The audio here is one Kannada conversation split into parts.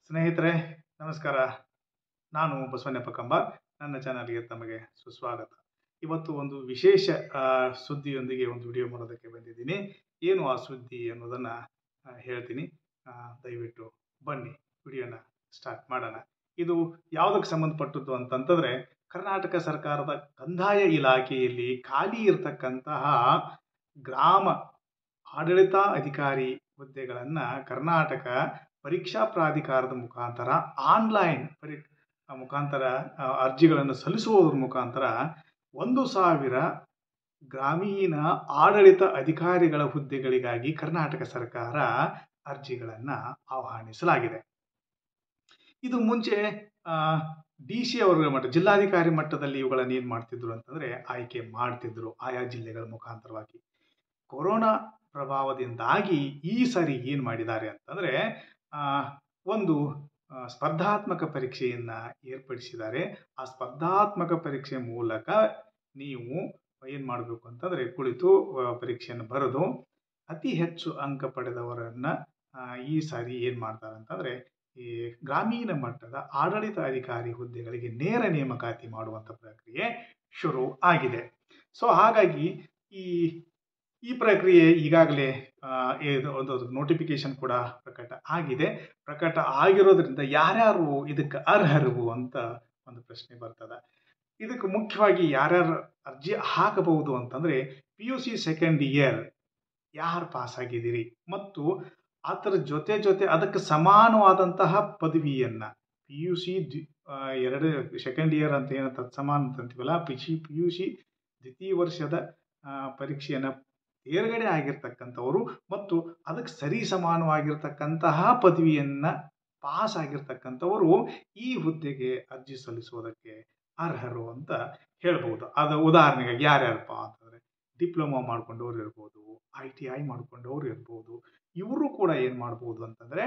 ಸ್ನೇಹಿತರೆ ನಮಸ್ಕಾರ ನಾನು ಬಸವಣ್ಣಪ್ಪ ಕಂಬಾರ್ ನನ್ನ ಚಾನಲ್ಗೆ ತಮಗೆ ಸುಸ್ವಾಗತ ಇವತ್ತು ಒಂದು ವಿಶೇಷ ಆ, ಸುದ್ದಿಯೊಂದಿಗೆ ಒಂದು ವಿಡಿಯೋ ಮಾಡೋದಕ್ಕೆ ಬಂದಿದ್ದೀನಿ ಏನು ಆ ಸುದ್ದಿ ಅನ್ನೋದನ್ನು ಹೇಳ್ತೀನಿ ಆ, ದಯವಿಟ್ಟು ಬನ್ನಿ ವಿಡಿಯೋನ ಸ್ಟಾರ್ಟ್ ಮಾಡೋಣ ಇದು ಯಾವುದಕ್ಕೆ ಸಂಬಂಧಪಟ್ಟದ್ದು ಅಂತಂತಂದರೆ ಕರ್ನಾಟಕ ಸರ್ಕಾರದ ಕಂದಾಯ ಇಲಾಖೆಯಲ್ಲಿ ಖಾಲಿ ಇರತಕ್ಕಂತಹ ಗ್ರಾಮ ಆಡಳಿತ ಅಧಿಕಾರಿ ಹುದ್ದೆಗಳನ್ನು ಕರ್ನಾಟಕ ಪರೀಕ್ಷಾ ಪ್ರಾಧಿಕಾರದ ಮುಖಾಂತರ ಆನ್ಲೈನ್ ಪರಿ ಮುಖಾಂತರ ಆ, ಅರ್ಜಿಗಳನ್ನು ಸಲ್ಲಿಸುವುದರ ಮುಖಾಂತರ ಒಂದು ಸಾವಿರ ಗ್ರಾಮೀಣ ಆಡಳಿತ ಅಧಿಕಾರಿಗಳ ಹುದ್ದೆಗಳಿಗಾಗಿ ಕರ್ನಾಟಕ ಸರ್ಕಾರ ಅರ್ಜಿಗಳನ್ನು ಆಹ್ವಾನಿಸಲಾಗಿದೆ ಇದು ಮುಂಚೆ ಡಿ ಸಿ ಅವರ ಮಟ್ಟ ಜಿಲ್ಲಾಧಿಕಾರಿ ಮಟ್ಟದಲ್ಲಿ ಇವುಗಳನ್ನು ಏನು ಮಾಡ್ತಿದ್ರು ಅಂತಂದರೆ ಆಯ್ಕೆ ಮಾಡ್ತಿದ್ರು ಆಯಾ ಜಿಲ್ಲೆಗಳ ಮುಖಾಂತರವಾಗಿ ಕೊರೋನಾ ಪ್ರಭಾವದಿಂದಾಗಿ ಈ ಸಾರಿ ಏನು ಮಾಡಿದ್ದಾರೆ ಅಂತಂದರೆ ಒಂದು ಆ, ಸ್ಪರ್ಧಾತ್ಮಕ ಪರೀಕ್ಷೆಯನ್ನು ಏರ್ಪಡಿಸಿದ್ದಾರೆ ಆ ಸ್ಪರ್ಧಾತ್ಮಕ ಪರೀಕ್ಷೆ ಮೂಲಕ ನೀವು ಏನು ಮಾಡಬೇಕು ಅಂತಂದರೆ ಕುಳಿತು ಆ, ಪರೀಕ್ಷೆಯನ್ನು ಬರೆದು ಅತಿ ಹೆಚ್ಚು ಅಂಕ ಪಡೆದವರನ್ನು ಈ ಸಾರಿ ಏನು ಮಾಡ್ತಾರೆ ಅಂತಂದರೆ ಈ ಗ್ರಾಮೀಣ ಮಟ್ಟದ ಆಡಳಿತ ಅಧಿಕಾರಿ ಹುದ್ದೆಗಳಿಗೆ ನೇರ ನೇಮಕಾತಿ ಮಾಡುವಂಥ ಪ್ರಕ್ರಿಯೆ ಶುರು ಆಗಿದೆ ಸೊ ಹಾಗಾಗಿ ಈ ಈ ಪ್ರಕ್ರಿಯೆ ಈಗಾಗಲೇ ಆ, ಇದು ಒಂದು ನೋಟಿಫಿಕೇಶನ್ ಕೂಡ ಪ್ರಕಟ ಆಗಿದೆ ಪ್ರಕಟ ಆಗಿರೋದ್ರಿಂದ ಯಾರ್ಯಾರು ಇದಕ್ಕೆ ಅರ್ಹರು ಅಂತ ಒಂದು ಪ್ರಶ್ನೆ ಬರ್ತದೆ ಇದಕ್ಕೆ ಮುಖ್ಯವಾಗಿ ಯಾರ್ಯಾರು ಅರ್ಜಿ ಹಾಕಬಹುದು ಅಂತಂದರೆ P U C second year ಯಾರು ಪಾಸ್ ಆಗಿದ್ದೀರಿ ಮತ್ತು ಅದರ ಜೊತೆ ಜೊತೆ ಅದಕ್ಕೆ ಸಮಾನವಾದಂತಹ ಪದವಿಯನ್ನು ಪಿ ಯು ಸಿ ಎರಡು ಸೆಕೆಂಡ್ ಇಯರ್ ಅಂತ ಏನು ತತ್ಸಮಾನ ಅಂತಂತೀವಲ್ಲ P C P U C ದ್ವಿತೀಯ ವರ್ಷದ ಪರೀಕ್ಷೆಯನ್ನು ತೇರ್ಗಡೆ ಆಗಿರ್ತಕ್ಕಂಥವರು ಮತ್ತು ಅದಕ್ಕೆ ಸರಿ ಸಮಾನವಾಗಿರ್ತಕ್ಕಂತಹ ಪದವಿಯನ್ನು ಪಾಸ್ ಆಗಿರ್ತಕ್ಕಂಥವರು ಈ ಹುದ್ದೆಗೆ ಅರ್ಜಿ ಸಲ್ಲಿಸುವುದಕ್ಕೆ ಅರ್ಹರು ಅಂತ ಹೇಳ್ಬೋದು ಅದು ಉದಾಹರಣೆಗೆ ಯಾರ್ಯಾರಪ್ಪ ಅಂತಂದರೆ ಡಿಪ್ಲೊಮಾ ಮಾಡ್ಕೊಂಡವ್ರು ಇರ್ಬೋದು ಐ ಟಿ ಐ ಮಾಡ್ಕೊಂಡವ್ರು ಇರ್ಬೋದು ಇವರು ಕೂಡ ಏನು ಮಾಡ್ಬೋದು ಅಂತಂದರೆ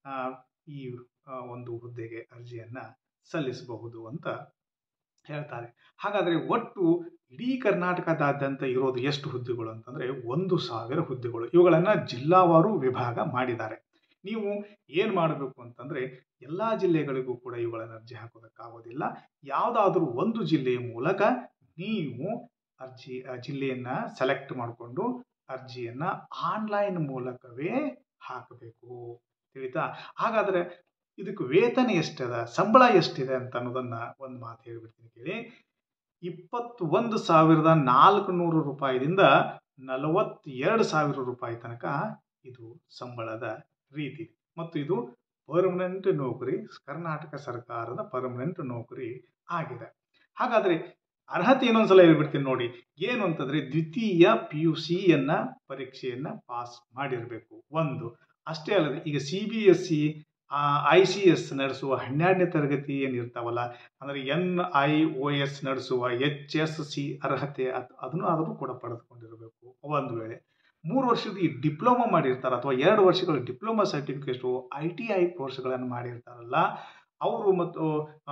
ಈ ಆ, ಒಂದು ಹುದ್ದೆಗೆ ಅರ್ಜಿಯನ್ನು ಸಲ್ಲಿಸಬಹುದು ಅಂತ ಹೇಳ್ತಾರೆ ಹಾಗಾದರೆ ಒಟ್ಟು ಇಡೀ ಕರ್ನಾಟಕದಾದ್ಯಂತ ಇರೋದು ಎಷ್ಟು ಹುದ್ದೆಗಳು ಅಂತಂದರೆ ಒಂದು ಸಾವಿರ ಹುದ್ದೆಗಳು ಇವುಗಳನ್ನು ಜಿಲ್ಲಾವಾರು ವಿಭಾಗ ಮಾಡಿದ್ದಾರೆ ನೀವು ಏನು ಮಾಡಬೇಕು ಅಂತಂದರೆ ಎಲ್ಲ ಜಿಲ್ಲೆಗಳಿಗೂ ಕೂಡ ಇವುಗಳನ್ನು ಅರ್ಜಿ ಹಾಕೋದಕ್ಕಾಗೋದಿಲ್ಲ ಯಾವುದಾದ್ರೂ ಒಂದು ಜಿಲ್ಲೆಯ ಮೂಲಕ ನೀವು ಅರ್ಜಿ ಆ ಜಿಲ್ಲೆಯನ್ನು ಸೆಲೆಕ್ಟ್ ಮಾಡಿಕೊಂಡು ಅರ್ಜಿಯನ್ನು ಆನ್ಲೈನ್ ಮೂಲಕವೇ ಹಾಕಬೇಕು ತಿಳಿತಾ ಹಾಗಾದರೆ ಇದಕ್ಕೆ ವೇತನ ಎಷ್ಟದ ಸಂಬಳ ಎಷ್ಟಿದೆ ಅಂತ ಅನ್ನೋದನ್ನು ಒಂದು ಮಾತು ಹೇಳ್ಬಿಡ್ತೀನಿ ಕೇಳಿ ಇಪ್ಪತ್ತೊಂದು ಸಾವಿರದ ನಾಲ್ಕು ನೂರು ರೂಪಾಯಿದಿಂದ ನಲವತ್ತೆರಡು ಸಾವಿರ ರೂಪಾಯಿ ತನಕ ಇದು ಸಂಬಳದ ರೀತಿ ಮತ್ತು ಇದು ಪರ್ಮನೆಂಟ್ ನೌಕರಿ ಕರ್ನಾಟಕ ಸರ್ಕಾರದ ಪರ್ಮನೆಂಟ್ ನೌಕರಿ ಆಗಿದೆ ಹಾಗಾದರೆ ಅರ್ಹತೆ ಇನ್ನೊಂದ್ಸಲ ಹೇಳ್ಬಿಡ್ತೀನಿ ನೋಡಿ ಏನು ಅಂತಂದರೆ ದ್ವಿತೀಯ ಪಿ ಯು ಸಿಯನ್ನು ಪರೀಕ್ಷೆಯನ್ನು ಪಾಸ್ ಮಾಡಿರಬೇಕು ಒಂದು ಅಷ್ಟೇ ಅಲ್ಲದೆ ಈಗ C B S C I C S ನಡೆಸುವ ಹನ್ನೆರಡನೇ ತರಗತಿ ಏನಿರ್ತಾವಲ್ಲ ಅಂದರೆ ಎನ್ ಐ ಒ ಎಸ್ ನಡೆಸುವ ಎಚ್ ಎಸ್ ಸಿ ಅರ್ಹತೆ ಅದ್ ಅದನ್ನು ಆದರೂ ಕೂಡ ಪಡೆದುಕೊಂಡಿರಬೇಕು ಒಂದು ವೇಳೆ ಮೂರು ವರ್ಷದ ಈ ಡಿಪ್ಲೊಮಾ ಮಾಡಿರ್ತಾರೆ ಅಥವಾ ಎರಡು ವರ್ಷಗಳ diploma certificate I T I ಕೋರ್ಸ್ಗಳನ್ನು ಮಾಡಿರ್ತಾರಲ್ಲ ಅವರು ಮತ್ತು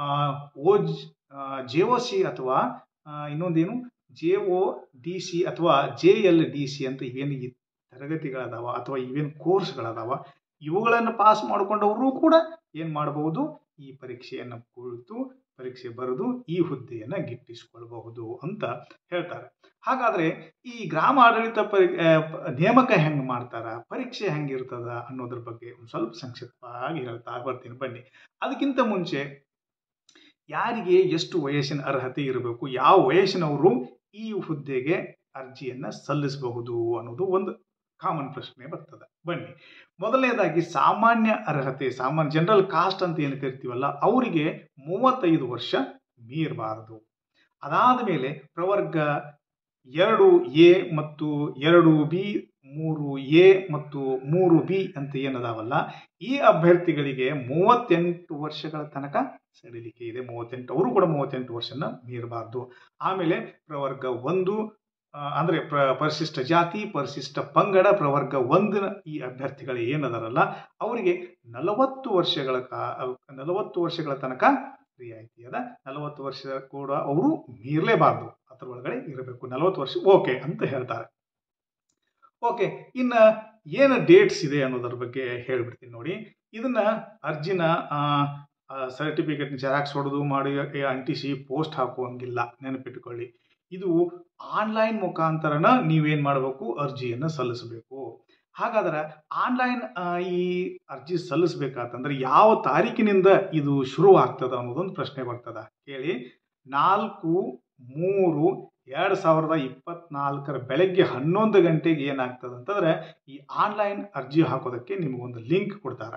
ಓ ಜೆ ಒ ಸಿ ಅಥವಾ ಆ, ಇನ್ನೊಂದೇನು ಜೆ ಒ ಡಿ ಸಿ ಅಥವಾ ಜೆ ಎಲ್ ಡಿ ಸಿ ಅಂತ ಇವೇನು ಈ ತರಗತಿಗಳದಾವ ಅಥವಾ ಇವೇನು ಕೋರ್ಸ್ಗಳದಾವ ಇವುಗಳನ್ನು ಪಾಸ್ ಮಾಡಿಕೊಂಡವರು ಕೂಡ ಏನು ಮಾಡಬಹುದು ಈ ಪರೀಕ್ಷೆಯನ್ನು ಕುಳಿತು ಪರೀಕ್ಷೆ ಬರೆದು ಈ ಹುದ್ದೆಯನ್ನು ಗಿಟ್ಟಿಸಿಕೊಳ್ಬಹುದು ಅಂತ ಹೇಳ್ತಾರೆ ಹಾಗಾದರೆ ಈ ಗ್ರಾಮ ಆಡಳಿತ ಪರಿ ಆ, ಪ- ನೇಮಕ ಹೆಂಗೆ ಮಾಡ್ತಾರ ಪರೀಕ್ಷೆ ಹೆಂಗಿರ್ತದ ಅನ್ನೋದ್ರ ಬಗ್ಗೆ ಒಂದು ಸ್ವಲ್ಪ ಸಂಕ್ಷಿಪ್ತವಾಗಿ ಹೇಳ್ತಾ ಬರ್ತೀನಿ ಬನ್ನಿ ಅದಕ್ಕಿಂತ ಮುಂಚೆ ಯಾರಿಗೆ ಎಷ್ಟು ವಯಸ್ಸಿನ ಅರ್ಹತೆ ಇರಬೇಕು ಯಾವ ವಯಸ್ಸಿನವರು ಈ ಹುದ್ದೆಗೆ ಅರ್ಜಿಯನ್ನು ಸಲ್ಲಿಸಬಹುದು ಅನ್ನೋದು ಒಂದು ಕಾಮನ್ ಪ್ರಶ್ನೆ ಬರ್ತದೆ ಬನ್ನಿ ಮೊದಲನೇದಾಗಿ ಸಾಮಾನ್ಯ ಅರ್ಹತೆ ಸಾಮಾನ್ಯ ಜನರಲ್ ಕಾಸ್ಟ್ ಅಂತ ಏನು ಕರಿತೀವಲ್ಲ ಅವರಿಗೆ ಮೂವತ್ತೈದು ವರ್ಷ ಮೀರಬಾರದು ಅದಾದ ಮೇಲೆ ಪ್ರವರ್ಗ ಎರಡು ಎ ಮತ್ತು ಎರಡು ಬಿ ಮೂರು ಎ ಮತ್ತು ಮೂರು ಬಿ ಅಂತ ಏನದಾವಲ್ಲ ಈ ಅಭ್ಯರ್ಥಿಗಳಿಗೆ ಮೂವತ್ತೆಂಟು ವರ್ಷಗಳ ತನಕ ಸಡಿಲಿಕೆ ಇದೆ ಮೂವತ್ತೆಂಟು ಅವರು ಕೂಡ ಮೂವತ್ತೆಂಟು ವರ್ಷನ ಮೀರಬಾರ್ದು ಆಮೇಲೆ ಪ್ರವರ್ಗ ಒಂದು ಆ, ಅಂದರೆ ಪ್ರ ಪರಿಶಿಷ್ಟ ಜಾತಿ ಪರಿಶಿಷ್ಟ ಪಂಗಡ ಪ್ರವರ್ಗ ಒಂದಿನ ಈ ಅಭ್ಯರ್ಥಿಗಳು ಏನದಾರಲ್ಲ ಅವರಿಗೆ ನಲವತ್ತು ವರ್ಷಗಳ ಕಾ ನಲವತ್ತು ವರ್ಷಗಳ ತನಕ ರಿಯಾಯಿತಿ ಅದ ನಲವತ್ತು ವರ್ಷ ಕೂಡ ಅವರು ಮೀರಲೇಬಾರ್ದು ಅದರೊಳಗಡೆ ಇರಬೇಕು ನಲವತ್ತು ವರ್ಷ ಓಕೆ ಅಂತ ಹೇಳ್ತಾರೆ ಓಕೆ ಇನ್ನು ಏನು ಡೇಟ್ಸ್ ಇದೆ ಅನ್ನೋದ್ರ ಬಗ್ಗೆ ಹೇಳ್ಬಿಡ್ತೀನಿ ನೋಡಿ ಇದನ್ನ ಅರ್ಜಿನ ಸರ್ಟಿಫಿಕೇಟ್ ಜೆರಾಕ್ಸ್ ಹೊಡೆದು ಮಾಡಿ ಅಂಟಿಸಿ ಪೋಸ್ಟ್ ಹಾಕುವಂಗಿಲ್ಲ ನೆನಪಿಟ್ಕೊಳ್ಳಿ ಇದು ಆನ್ಲೈನ್ ಮುಖಾಂತರನ ನೀವೇನು ಮಾಡಬೇಕು ಅರ್ಜಿಯನ್ನು ಸಲ್ಲಿಸಬೇಕು ಹಾಗಾದ್ರೆ ಆನ್ಲೈನ್ ಈ ಅರ್ಜಿ ಸಲ್ಲಿಸ್ಬೇಕಾತಂದ್ರೆ ಯಾವ ತಾರೀಕಿನಿಂದ ಇದು ಶುರು ಆಗ್ತದ ಅನ್ನೋದೊಂದು ಪ್ರಶ್ನೆ ಬರ್ತದ ಕೇಳಿ ನಾಲ್ಕು ಮೂರು ಎರಡು ಸಾವಿರದ ಇಪ್ಪತ್ನಾಲ್ಕರ ಬೆಳಗ್ಗೆ ಹನ್ನೊಂದು ಗಂಟೆಗೆ ಏನಾಗ್ತದೆ ಅಂತಂದ್ರೆ ಈ ಆನ್ಲೈನ್ ಅರ್ಜಿ ಹಾಕೋದಕ್ಕೆ ನಿಮಗೊಂದು ಲಿಂಕ್ ಕೊಡ್ತಾರ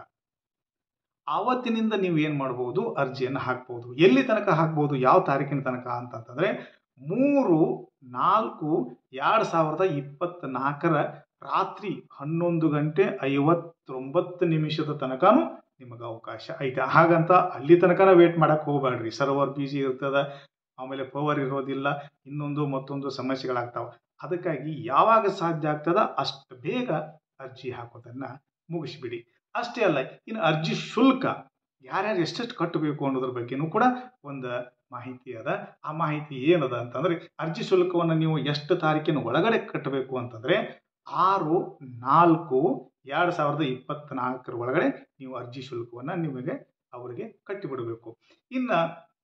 ಆವತ್ತಿನಿಂದ ನೀವು ಏನು ಮಾಡ್ಬೋದು ಅರ್ಜಿಯನ್ನು ಹಾಕ್ಬೋದು ಎಲ್ಲಿ ತನಕ ಹಾಕ್ಬೋದು ಯಾವ ತಾರೀಕಿನ ತನಕ ಅಂತಂತಂದ್ರೆ ಮೂರು ನಾಲ್ಕು ಎರಡು ಸಾವಿರದ ಇಪ್ಪತ್ತ್ನಾಲ್ಕರ ರಾತ್ರಿ ಹನ್ನೊಂದು ಗಂಟೆ ಐವತ್ತೊಂಬತ್ತು ನಿಮಿಷದ ತನಕನೂ ನಿಮಗೆ ಅವಕಾಶ ಐತೆ ಹಾಗಂತ ಅಲ್ಲಿ ತನಕನ ವೇಟ್ ಮಾಡಕ್ಕೆ ಹೋಗಬೇಡ್ರಿ ಸರ್ವರ್ ಬಿಸಿ ಇರ್ತದೆ ಆಮೇಲೆ ಪವರ್ ಇರೋದಿಲ್ಲ ಇನ್ನೊಂದು ಮತ್ತೊಂದು ಸಮಸ್ಯೆಗಳಾಗ್ತಾವೆ ಅದಕ್ಕಾಗಿ ಯಾವಾಗ ಸಾಧ್ಯ ಆಗ್ತದ ಅಷ್ಟು ಬೇಗ ಅರ್ಜಿ ಹಾಕೋದನ್ನು ಮುಗಿಸ್ಬಿಡಿ ಅಷ್ಟೇ ಅಲ್ಲ ಇನ್ನು ಅರ್ಜಿ ಶುಲ್ಕ ಯಾರ್ಯಾರು ಎಷ್ಟೆಷ್ಟು ಕಟ್ಟಬೇಕು ಅನ್ನೋದ್ರ ಬಗ್ಗೆನೂ ಕೂಡ ಒಂದು ಮಾಹಿತಿ ಅದ ಆ ಮಾಹಿತಿ ಏನದ ಅಂತಂದ್ರೆ ಅರ್ಜಿ ಶುಲ್ಕವನ್ನು ನೀವು ಎಷ್ಟು ತಾರೀಕಿನ ಒಳಗಡೆ ಕಟ್ಟಬೇಕು ಅಂತಂದ್ರೆ ಆರು ನಾಲ್ಕು ಎರಡು ಸಾವಿರದ ಇಪ್ಪತ್ತ್ನಾಲ್ಕರ ಒಳಗಡೆ ನೀವು ಅರ್ಜಿ ಶುಲ್ಕವನ್ನು ನಿಮಗೆ ಅವರಿಗೆ ಕಟ್ಟಿಬಿಡಬೇಕು ಇನ್ನು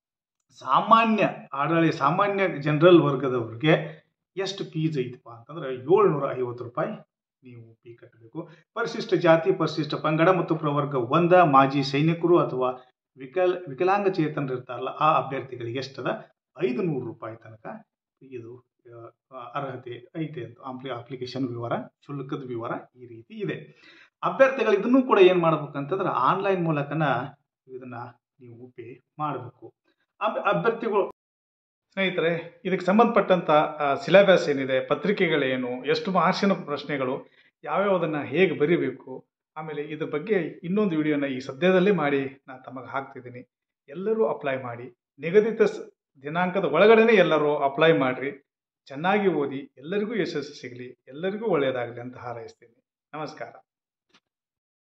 ಸಾಮಾನ್ಯ ಆಡಳಿ ಸಾಮಾನ್ಯ ಜನರಲ್ ವರ್ಗದವ್ರಿಗೆ ಎಷ್ಟು ಫೀಸ್ ಐತಪ್ಪ ಅಂತಂದ್ರೆ ಏಳ್ನೂರ ಐವತ್ತು ರೂಪಾಯಿ ನೀವು ಫೀ ಕಟ್ಟಬೇಕು ಪರಿಶಿಷ್ಟ ಜಾತಿ ಪರಿಶಿಷ್ಟ ಪಂಗಡ ಮತ್ತು ಪ್ರವರ್ಗ ಒಂದ ಮಾಜಿ ಸೈನಿಕರು ಅಥವಾ ವಿಕಲ್ ವಿಕಲಾಂಗಚೇತನರು ಇರ್ತಾರಲ್ಲ ಆ ಅಭ್ಯರ್ಥಿಗಳಿಗೆ ಎಷ್ಟದ ಐದು ನೂರು ರೂಪಾಯಿ ತನಕ ಇದು ಅರ್ಹತೆ ಐತೆ ಅಂತ ಆಂಪ್ಲಿ ಅಪ್ಲಿಕೇಶನ್ ವಿವರ ಶುಲ್ಕದ ವಿವರ ಈ ರೀತಿ ಇದೆ ಅಭ್ಯರ್ಥಿಗಳು ಇದನ್ನು ಕೂಡ ಏನು ಮಾಡ್ಬೇಕಂತಂದ್ರೆ ಆನ್ಲೈನ್ ಮೂಲಕನ ಇದನ್ನು ನೀವು ಪೇ ಮಾಡಬೇಕು ಅಬ್ ಅಭ್ಯರ್ಥಿಗಳು ಸ್ನೇಹಿತರೆ ಇದಕ್ಕೆ ಸಂಬಂಧಪಟ್ಟಂಥ ಸಿಲೆಬಸ್ ಏನಿದೆ ಪತ್ರಿಕೆಗಳೇನು ಎಷ್ಟು ಮಾರ್ಕ್ಸಿನ ಪ್ರಶ್ನೆಗಳು ಯಾವ್ಯಾವುದನ್ನು ಹೇಗೆ ಬರೀಬೇಕು ಆಮೇಲೆ ಇದ್ರ ಬಗ್ಗೆ ಇನ್ನೊಂದು ವಿಡಿಯೋನ ಈ ಸದ್ಯದಲ್ಲೇ ಮಾಡಿ ನಾನು ತಮಗೆ ಹಾಕ್ತಿದ್ದೀನಿ ಎಲ್ಲರೂ ಅಪ್ಲೈ ಮಾಡಿ ನಿಗದಿತ ದಿನಾಂಕದ ಒಳಗಡೆನೆ ಎಲ್ಲರೂ ಅಪ್ಲೈ ಮಾಡಿರಿ ಚೆನ್ನಾಗಿ ಓದಿ ಎಲ್ಲರಿಗೂ ಯಶಸ್ಸು ಸಿಗಲಿ ಎಲ್ಲರಿಗೂ ಒಳ್ಳೆಯದಾಗಲಿ ಅಂತ ಹಾರೈಸ್ತೀನಿ ನಮಸ್ಕಾರ